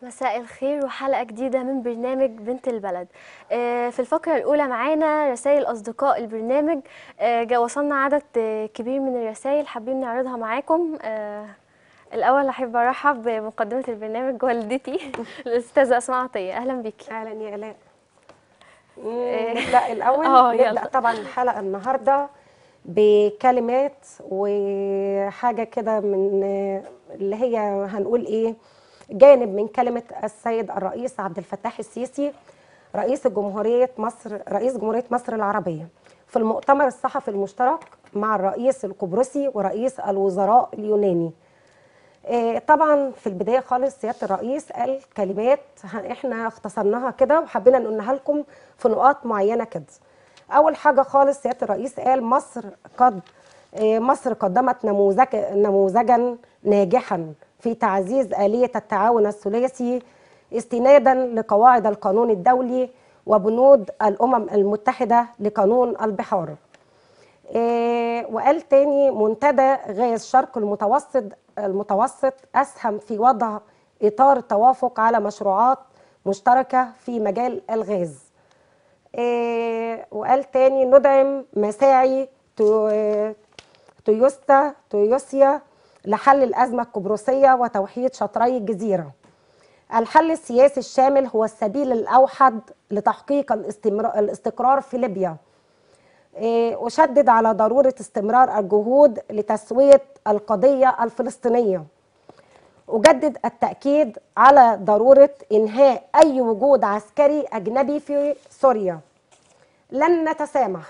مساء الخير وحلقة جديدة من برنامج بنت البلد آه، في الفقرة الأولى معانا رسائل أصدقاء البرنامج آه، جا وصلنا عدد آه، كبير من الرسائل حابين نعرضها معاكم آه، الأول أحب أرحب بمقدمة البرنامج والدتي الأستاذة أسماء عطية أهلا بيكي اهلا يا الاء مم، نبدا الاول آه، نبدا يلا. طبعا الحلقه النهارده بكلمات وحاجه كده من آه، اللي هي هنقول ايه جانب من كلمه السيد الرئيس عبد الفتاح السيسي رئيس جمهوريه مصر رئيس جمهوريه مصر العربيه في المؤتمر الصحفي المشترك مع الرئيس القبرصي ورئيس الوزراء اليوناني آه، طبعا في البدايه خالص سياده الرئيس قال كلمات ه- احنا اختصرناها كده وحبينا نقولها لكم في نقاط معينه كده. اول حاجه خالص سياده الرئيس قال مصر قد آه، مصر قدمت نموذج نموذجا ناجحا في تعزيز اليه التعاون الثلاثي استنادا لقواعد القانون الدولي وبنود الامم المتحده لقانون البحار. آه، وقال تاني منتدى غاز شرق المتوسط المتوسط أسهم في وضع إطار توافق على مشروعات مشتركة في مجال الغاز آه، وقال تاني ندعم مساعي تو- تويوستا تويوسيا لحل الأزمة القبرصية وتوحيد شطري الجزيرة الحل السياسي الشامل هو السبيل الأوحد لتحقيق الاستمرار الاستقرار في ليبيا إيه، أشدد على ضرورة استمرار الجهود لتسوية القضية الفلسطينية أجدد التأكيد على ضرورة إنهاء أي وجود عسكري أجنبي في سوريا لن نتسامح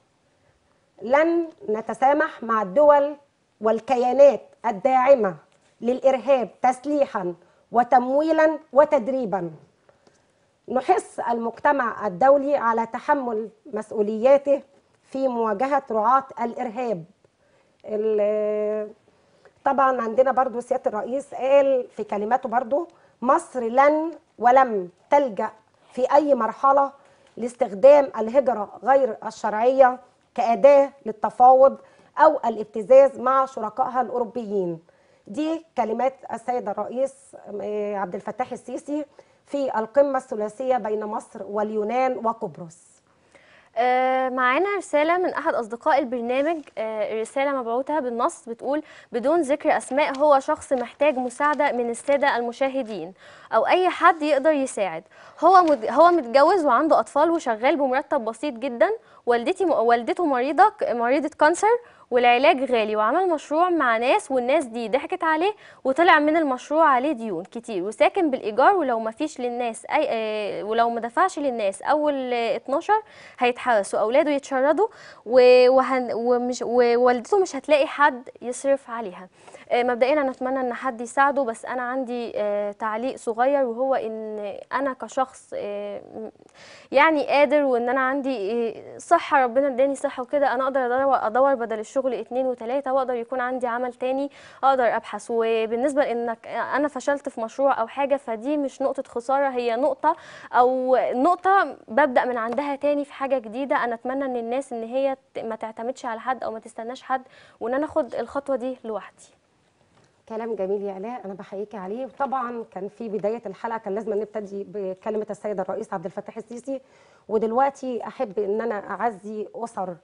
لن نتسامح مع الدول والكيانات الداعمة للإرهاب تسليحا وتمويلا وتدريبا نحث المجتمع الدولي على تحمل مسؤولياته في مواجهة رعاة الإرهاب ال- طبعا عندنا برضو سيادة الرئيس قال في كلماته برضو مصر لن ولم تلجأ في أي مرحلة لاستخدام الهجرة غير الشرعية كأداة للتفاوض أو الابتزاز مع شركائها الأوروبيين دي كلمات السيد الرئيس آه، عبد الفتاح السيسي في القمة الثلاثية بين مصر واليونان وقبرص آه، معانا رسالة من أحد أصدقاء البرنامج آه، الرسالة مبعوثة بالنص بتقول بدون ذكر أسماء هو شخص محتاج مساعدة من السادة المشاهدين أو أي حد يقدر يساعد هو مد... هو متجوز وعنده أطفال وشغال بمرتب بسيط جدا والدتي والدته مريضة مريضة كانسر والعلاج غالي وعمل مشروع مع ناس والناس دي ضحكت عليه وطلع من المشروع عليه ديون كتير وساكن بالإيجار ولو ما فيش للناس أي آه، ولو ما دفعش للناس أول آه، 12 هيتحبس وأولاده يتشردوا و- وهن ومش ووالدته مش هتلاقي حد يصرف عليها آه، مبدئيا أنا أتمنى إن حد يساعده بس أنا عندي آه، تعليق صغير وهو إن أنا كشخص آه، م- يعني قادر وإن أنا عندي آه، صحة ربنا اداني صحة وكده أنا أقدر أدور, أدور بدل الشغل اتنين وتلاتة وأقدر يكون عندي عمل تاني أقدر أبحث وبالنسبة لإنك أنا فشلت في مشروع أو حاجة فدي مش نقطة خسارة هي نقطة أو نقطة ببدأ من عندها تاني في حاجة جديدة أنا أتمنى إن الناس إن هي ت- ما تعتمدش على حد أو ما تستناش حد وإن أنا أخد الخطوة دي لوحدي كلام جميل يا علاء انا بحييكي عليه وطبعا كان في بدايه الحلقه كان لازم نبتدي بكلمه السيد الرئيس عبد الفتاح السيسي ودلوقتي احب ان انا اعزي اسر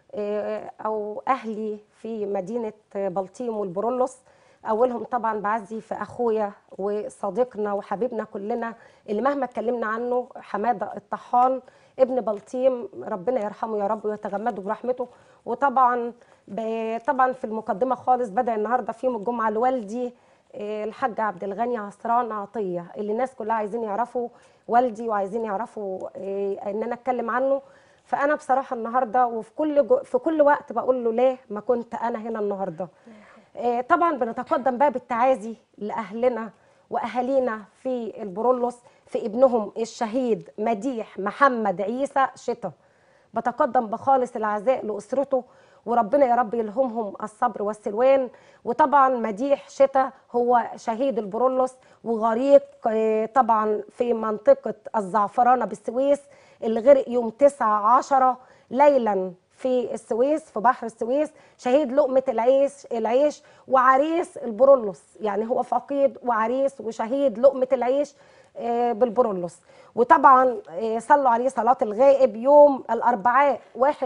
آه، او اهلي في مدينه بلطيم والبرولوس اولهم طبعا بعزي في اخويا وصديقنا وحبيبنا كلنا اللي مهما اتكلمنا عنه حماده الطحان ابن بلطيم ربنا يرحمه يا رب ويتغمده برحمته وطبعا ب- طبعا في المقدمه خالص بدا النهارده في يوم الجمعه لوالدي آه، الحاج عبد الغني عصران عطيه اللي الناس كلها عايزين يعرفوا والدي وعايزين يعرفوا آه، ان انا اتكلم عنه فانا بصراحه النهارده وفي كل جو في كل وقت بقول له ليه ما كنت انا هنا النهارده آه، طبعا بنتقدم بقى بالتعازي لاهلنا واهالينا في البرولوس في ابنهم الشهيد مديح محمد عيسى شتا بتقدم بخالص العزاء لاسرته وربنا يا رب يلهمهم الصبر والسلوان وطبعا مديح شتا هو شهيد البرولوس وغريق آه، طبعا في منطقه الزعفرانه بالسويس اللي غرق يوم 9 10 ليلا في السويس في بحر السويس شهيد لقمه العيش العيش وعريس البرولوس يعني هو فقيد وعريس وشهيد لقمه العيش آه، بالبرولوس وطبعا آه، صلوا عليه صلاه الغائب يوم الاربعاء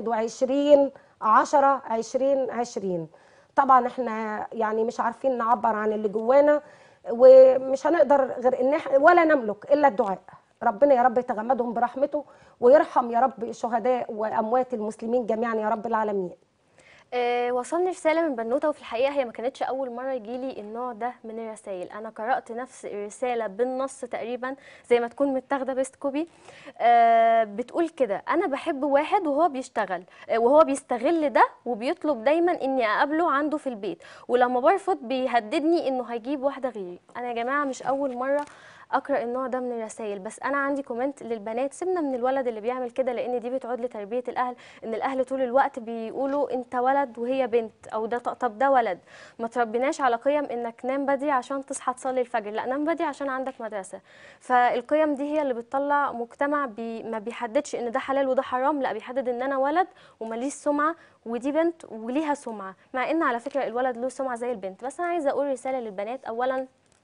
21 10 2020 طبعا احنا يعني مش عارفين نعبر عن اللي جوانا ومش هنقدر غير ان احنا ولا نملك الا الدعاء ربنا يا رب يتغمدهم برحمته ويرحم يا رب الشهداء واموات المسلمين جميعا يا رب العالمين آه، وصلني رسالة من بنوتة وفي الحقيقة هي ما كانتش أول مرة يجيلي النوع ده من الرسائل أنا قرأت نفس الرسالة بالنص تقريبا زي ما تكون متاخدة بيست كوبي آه، بتقول كده أنا بحب واحد وهو بيشتغل آه، وهو بيستغل ده وبيطلب دايما إني أقابله عنده في البيت ولما برفض بيهددني إنه هيجيب واحدة غيري أنا يا جماعة مش أول مرة اقرا النوع ده من الرسائل بس انا عندي كومنت للبنات سيبنا من الولد اللي بيعمل كده لان دي بتعود لتربيه الاهل ان الاهل طول الوقت بيقولوا انت ولد وهي بنت او ده طب ده ولد ما تربيناش على قيم انك نام بدري عشان تصحى تصلي الفجر لا نام بدري عشان عندك مدرسه فالقيم دي هي اللي بتطلع مجتمع بي ما بيحددش ان ده حلال وده حرام لا بيحدد ان انا ولد وماليش سمعه ودي بنت وليها سمعه مع ان على فكره الولد له سمعه زي البنت بس انا عايزه اقول رساله للبنات اولا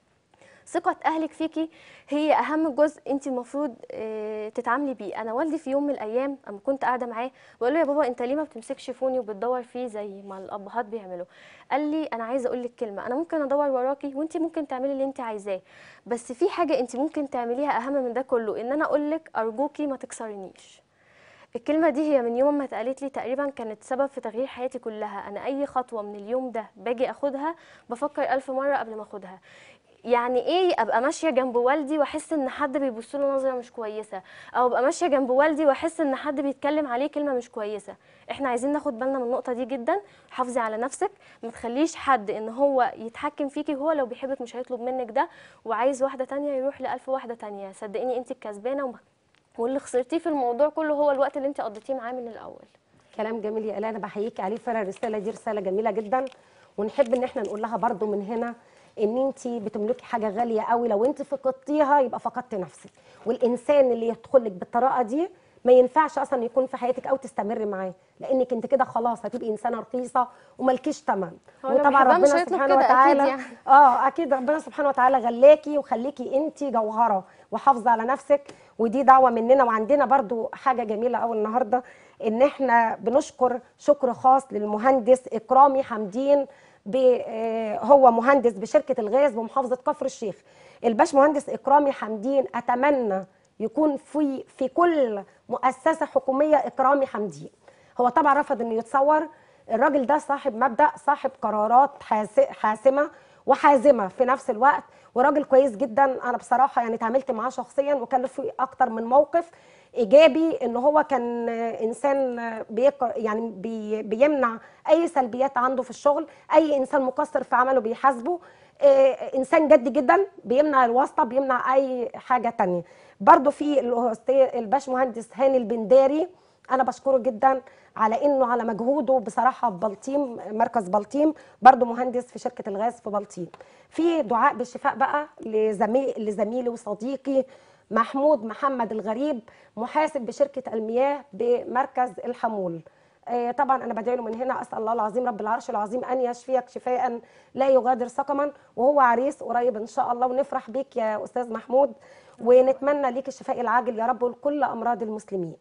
ثقة أهلك فيكي هي أهم جزء أنت المفروض آه، تتعاملي بيه أنا والدي في يوم من الأيام أما كنت قاعدة معاه بقول له يا بابا أنت ليه ما بتمسكش فوني وبتدور فيه زي ما الأبهات بيعملوا قال لي أنا عايزة أقول لك كلمة أنا ممكن أدور وراكي وأنت ممكن تعملي اللي أنت عايزاه بس في حاجة أنت ممكن تعمليها أهم من ده كله إن أنا أقول لك أرجوكي ما تكسرنيش الكلمة دي هي من يوم ما اتقالت لي تقريبا كانت سبب في تغيير حياتي كلها أنا أي خطوة من اليوم ده باجي أخدها بفكر ألف مرة قبل ما أخدها يعني ايه ابقى ماشيه جنب والدي واحس ان حد بيبص له نظره مش كويسه او ابقى ماشيه جنب والدي واحس ان حد بيتكلم عليه كلمه مش كويسه احنا عايزين ناخد بالنا من النقطه دي جدا حافظي على نفسك ما تخليش حد ان هو يتحكم فيكي هو لو بيحبك مش هيطلب منك ده وعايز واحده تانية يروح لألف واحده تانية صدقيني انت الكسبانه وم- واللي خسرتيه في الموضوع كله هو الوقت اللي انت قضيتيه معاه من الاول كلام جميل يا الاء انا بحييكي عليه فعلا الرساله دي رساله جميله جدا ونحب ان احنا نقول لها برضو من هنا ان انت بتملكي حاجه غاليه قوي لو انت فقدتيها يبقى فقدتي نفسك والانسان اللي يدخلك بالطريقه دي ما ينفعش اصلا يكون في حياتك او تستمر معاه لانك انت كده خلاص هتبقي انسانه رخيصه وملكيش ثمن هو لو بيحبها مش هيطلب كده، أكيد يعني. اه اكيد ربنا سبحانه وتعالى غلاكي وخليكي انت جوهره وحافظه على نفسك ودي دعوه مننا وعندنا برضو حاجه جميله قوي النهارده ان احنا بنشكر شكر خاص للمهندس اكرامي حمدين ب- آه، هو مهندس بشركه الغاز بمحافظه كفر الشيخ الباش مهندس اكرامي حمدين اتمنى يكون في في كل مؤسسه حكوميه اكرامي حمدين هو طبعا رفض انه يتصور الراجل ده صاحب مبدا صاحب قرارات حاس- حاسمه وحازمه في نفس الوقت وراجل كويس جدا انا بصراحه يعني اتعاملت معاه شخصيا وكان له في اكتر من موقف ايجابي ان هو كان انسان بيق... يعني بي... بيمنع اي سلبيات عنده في الشغل اي انسان مقصر في عمله بيحاسبه آه، انسان جد جدا بيمنع الواسطه بيمنع اي حاجه تانية برضو في الأستاذ- الباش مهندس هاني البنداري انا بشكره جدا على انه على مجهوده بصراحه في بلطيم مركز بلطيم برضو مهندس في شركه الغاز في بلطيم في دعاء بالشفاء بقى لزميل لزميلي وصديقي محمود محمد الغريب محاسب بشركه المياه بمركز الحمول آه، طبعا انا بدعي له من هنا اسال الله العظيم رب العرش العظيم ان يشفيك شفاء لا يغادر سقما وهو عريس قريب ان شاء الله ونفرح بيك يا استاذ محمود ونتمنى ليك الشفاء العاجل يا رب ولكل امراض المسلمين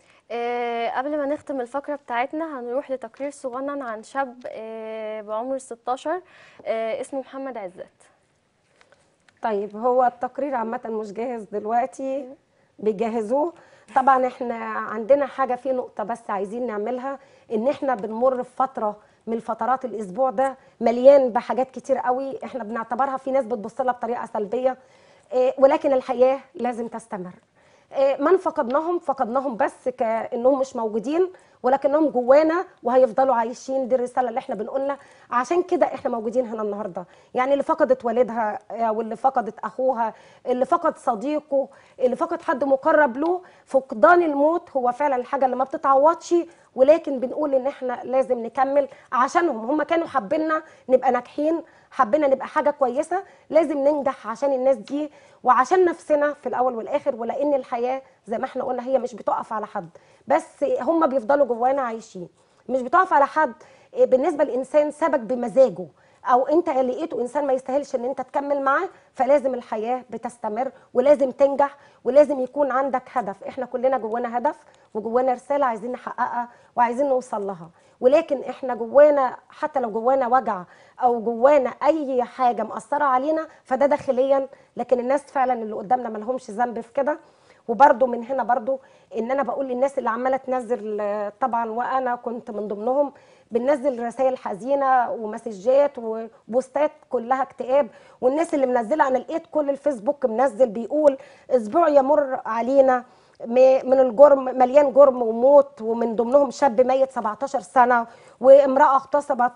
آه، قبل ما نختم الفقرة بتاعتنا هنروح لتقرير صغنن عن شاب آه، بعمر 16 آه، اسمه محمد عزت طيب هو التقرير عامة مش جاهز دلوقتي بيجهزوه طبعا احنا عندنا حاجة في نقطة بس عايزين نعملها ان احنا بنمر في فترة من الفترات الاسبوع ده مليان بحاجات كتير قوي احنا بنعتبرها في ناس بتبص لها بطريقة سلبية إيه، ولكن الحياة لازم تستمر إيه، من فقدناهم فقدناهم بس كانهم مش موجودين ولكنهم جوانا وهيفضلوا عايشين دي الرساله اللي احنا بنقولها عشان كده احنا موجودين هنا النهارده يعني اللي فقدت والدها آه، واللي فقدت اخوها اللي فقد صديقه اللي فقد حد مقرب له فقدان الموت هو فعلا الحاجه اللي ما بتتعوضش ولكن بنقول ان احنا لازم نكمل عشانهم هم كانوا حابيننا نبقى ناجحين حبينا نبقى حاجه كويسه لازم ننجح عشان الناس دي وعشان نفسنا في الاول والاخر ولان الحياه زي ما احنا قلنا هي مش بتقف على حد بس هم بيفضلوا جوانا عايشين مش بتقف على حد إيه، بالنسبه للانسان سبك بمزاجه او انت لقيته انسان ما يستاهلش ان انت تكمل معاه فلازم الحياه بتستمر ولازم تنجح ولازم يكون عندك هدف احنا كلنا جوانا هدف وجوانا رساله عايزين نحققها وعايزين نوصل لها ولكن احنا جوانا حتى لو جوانا وجع او جوانا اي حاجه مأثره علينا فده داخليا لكن الناس فعلا اللي قدامنا ما لهمش ذنب في كده وبرده من هنا برده ان انا بقول للناس اللي عماله تنزل آه، طبعا وانا كنت من ضمنهم بننزل رسائل حزينه ومسجات وبوستات كلها اكتئاب والناس اللي منزله انا لقيت كل الفيسبوك منزل بيقول اسبوع يمر علينا م- من الجرم مليان جرم وموت ومن ضمنهم شاب ميت 17 سنه وامراه اغتصبت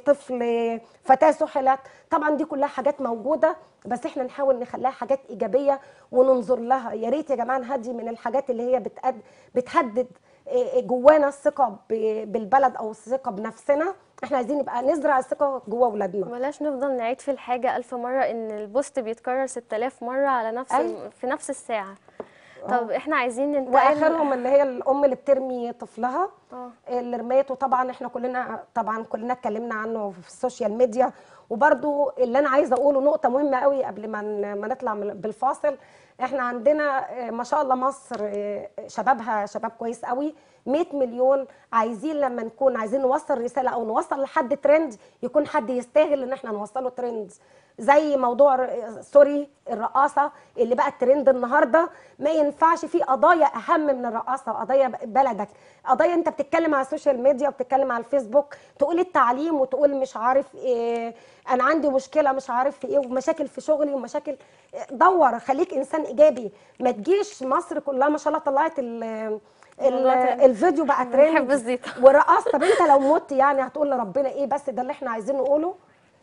وطفل فتاه سحلت طبعا دي كلها حاجات موجوده بس احنا نحاول نخليها حاجات ايجابيه وننظر لها يا ريت يا جماعه نهدي من الحاجات اللي هي بتأد بتهدد إيه، جوانا الثقه ب- بالبلد او الثقه بنفسنا احنا عايزين نبقى نزرع الثقه جوا اولادنا بلاش نفضل نعيد في الحاجة ألف مرة إن البوست بيتكرر 6000 مرة على نفس أيوة. في نفس الساعة طب احنا عايزين ننتقل واخرهم اللي هي الام اللي بترمي طفلها اه اللي رميته طبعا احنا كلنا طبعا كلنا اتكلمنا عنه في السوشيال ميديا وبرده اللي انا عايزه اقوله نقطه مهمه قوي قبل ما ن- ما نطلع من- بالفاصل احنا عندنا آه، ما شاء الله مصر آه، شبابها شباب كويس قوي 100 مليون عايزين لما نكون عايزين نوصل رساله او نوصل لحد ترند يكون حد يستاهل ان احنا نوصله ترند زي موضوع ر- سوري الرقاصه اللي بقت ترند النهارده ما ينفعش في قضايا اهم من الرقاصه قضايا ب- بلدك قضايا انت بتتكلم على السوشيال ميديا وبتتكلم على الفيسبوك تقول التعليم وتقول مش عارف ايه انا عندي مشكله مش عارف في ايه ومشاكل في شغلي ومشاكل دور خليك انسان ايجابي ما تجيش مصر كلها ما شاء الله طلعت ال ال موضوع تاني. الفيديو بقى بنحب ترند الزيطة. ورقصت طب انت لو مت يعني هتقول لربنا ايه بس ده اللي احنا عايزين نقوله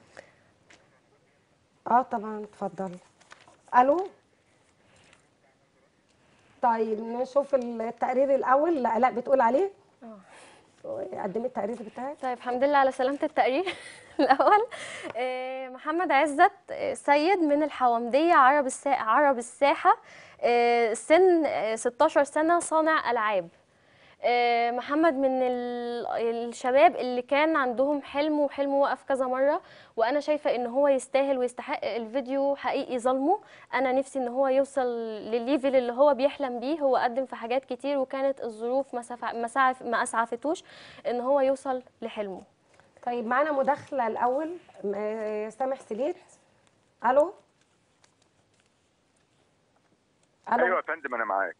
اه طبعا اتفضل الو طيب نشوف التقرير الاول لا لا بتقول عليه قدمي التقرير بتاعك طيب الحمد لله على سلامة التقرير الأول آه، محمد عزت آه، سيد من الحومدية عرب السا... عرب الساحة آه، سن آه، 16 سنة صانع ألعاب آه، محمد من ال- الشباب اللي كان عندهم حلم وحلمه وقف كذا مرة وأنا شايفة إن هو يستاهل ويستحق الفيديو حقيقي ظلمه أنا نفسي إن هو يوصل للليفل اللي هو بيحلم بيه هو قدم في حاجات كتير وكانت الظروف ما سفع- ما سعف- ما أسعفتوش إن هو يوصل لحلمه طيب معانا مداخله الاول م- سامح سليت الو الو ايوه يا فندم انا معاك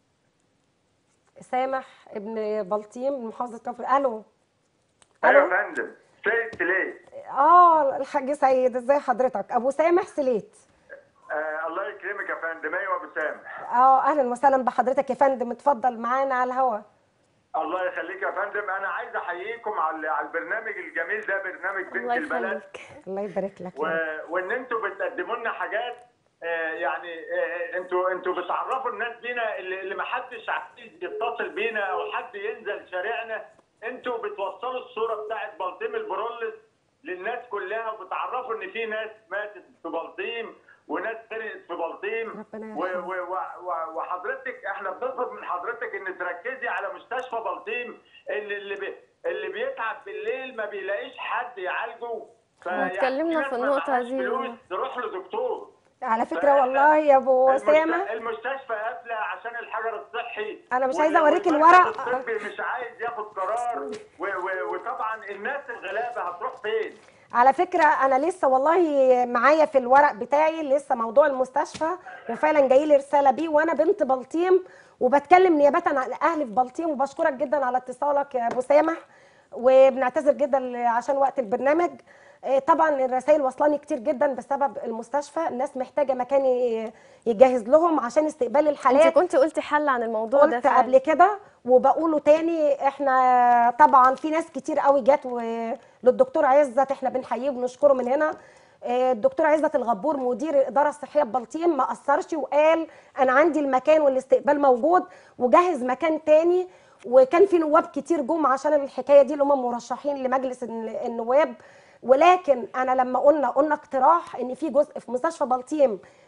سامح ابن بلطيم من محافظه كفر الو ايوه الو يا فندم سيد ليه اه الحاج سيد ازاي حضرتك ابو سامح سليت آه الله يكرمك يا فندم ايوه ابو سامح اه اهلا وسهلا بحضرتك يا فندم اتفضل معانا على الهوا الله يخليك يا فندم انا عايز احييكم على على البرنامج الجميل ده برنامج بنت الله البلد يخليك الله يبارك لك و... يا رب. وان انتوا بتقدموا لنا حاجات آه يعني آه انتوا انتوا بتعرفوا الناس بينا اللي, اللي ما حدش عايز يتصل بينا او حد ينزل شارعنا انتوا بتوصلوا الصوره بتاعت بلطيم البرولس للناس كلها وبتعرفوا ان في ناس ماتت في بلطيم وناس غرقت في بلطيم ربنا و- يرحمه. و- و- و- وحضرتك احنا بنطلب من حضرتك ان تركزي على مستشفى بلطيم اللي اللي بي اللي بيتعب بالليل ما بيلاقيش حد يعالجه فيعني اتكلمنا ناس في ما النقطة معهاش دي. فلوس تروح لدكتور على فكره فإحنا والله يا ابو المست- سامح المستشفى قافله عشان الحجر الصحي أنا مش وال- عايزة أوريك والمركز الورق. الطبي مش عايز ياخد قرار و- و- وطبعا الناس الغلابه هتروح فين؟ على فكره انا لسه والله معايا في الورق بتاعي لسه موضوع المستشفى وفعلا جاي لي رساله بيه وانا بنت بلطيم وبتكلم نيابه عن اهلي في بلطيم وبشكرك جدا على اتصالك يا ابو سامح وبنعتذر جدا عشان وقت البرنامج آه، طبعا الرسائل وصلاني كتير جدا بسبب المستشفى الناس محتاجه مكان ي- يجهز لهم عشان استقبال الحالات انت كنت قلتي حل عن الموضوع ده قلت فعلا. قبل كده وبقوله تاني احنا طبعا في ناس كتير قوي جت و- للدكتور عزت احنا بنحييه وبنشكره من هنا آه، الدكتور عزت الغبور مدير الاداره الصحيه ببلطيم ما قصرش وقال انا عندي المكان والاستقبال موجود وجهز مكان تاني وكان في نواب كتير جم عشان الحكايه دي اللي هم مرشحين لمجلس الن- النواب ولكن انا لما قلنا قلنا اقتراح ان في جزء في مستشفى بلطيم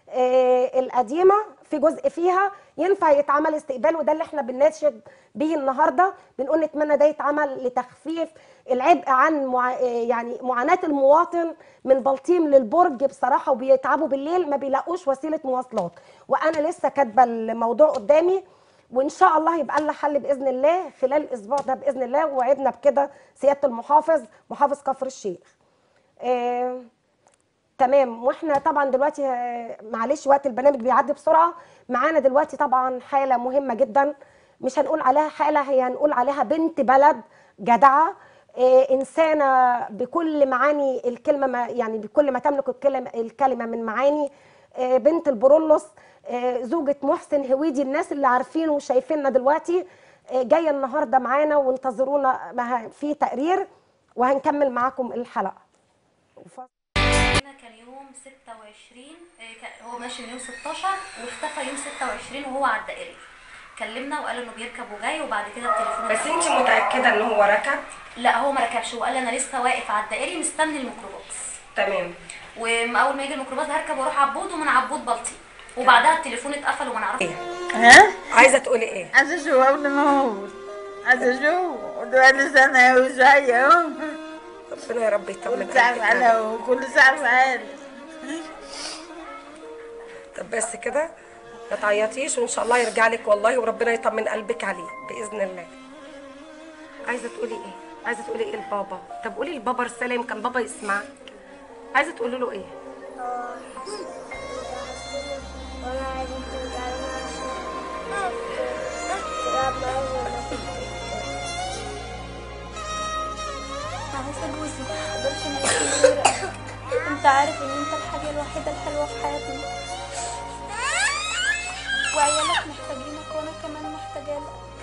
آه، القديمه في جزء فيها ينفع يتعمل استقبال وده اللي احنا بنناشد به النهارده بنقول نتمنى ده يتعمل لتخفيف العبء عن مع... آه، يعني معاناه المواطن من بلطيم للبرج بصراحه وبيتعبوا بالليل ما بيلاقوش وسيله مواصلات وانا لسه كاتبه الموضوع قدامي وان شاء الله يبقى لنا حل باذن الله خلال الاسبوع ده باذن الله ووعدنا بكده سياده المحافظ محافظ كفر الشيخ آه، تمام واحنا طبعا دلوقتي آه، معلش وقت البرنامج بيعدي بسرعه معانا دلوقتي طبعا حاله مهمه جدا مش هنقول عليها حاله هي هنقول عليها بنت بلد جدعه آه، انسانه بكل معاني الكلمه ما يعني بكل ما تملك الكلمه الكلمه من معاني آه، بنت البرولوس آه، زوجة محسن هويدي الناس اللي عارفينه وشايفيننا دلوقتي آه، جايه النهارده معانا وانتظرونا مع- في تقرير وهنكمل معاكم الحلقه وف- هنا كان يوم 26 آه، كان- هو ماشي من يوم 16 واختفى يوم 26 وهو على الدائري كلمنا وقال انه بيركب وجاي وبعد كده التليفون بس اتقفل. انت متاكده ان هو ركب لا هو ما ركبش هو قال انا لسه واقف على الدائري مستني الميكروباص تمام واول ما يجي الميكروباص هركب واروح عبود ومن عبود بلطيم وبعدها التليفون اتقفل وما نعرفش ها؟ عايزه تقولي ايه عايزة اشوف قبل ما اموت عايزة اشوف ودلوقتي سنة وشوية اهو ربنا يا رب يطمن كل ساعة قلبك معانا عليه. وكل ساعة معانا طب بس كده ما تعيطيش وان شاء الله يرجع لك والله وربنا يطمن قلبك عليه باذن الله عايزه تقولي ايه عايزه تقولي ايه لبابا طب قولي لبابا رساله يمكن بابا يسمعك عايزه تقولي له ايه عايزة جوزي مقدرش نعيش من غيرك انت عارف ان انت الحاجة الوحيدة الحلوة في حياتنا وعيالك محتاجينك وانا كمان محتاجة لك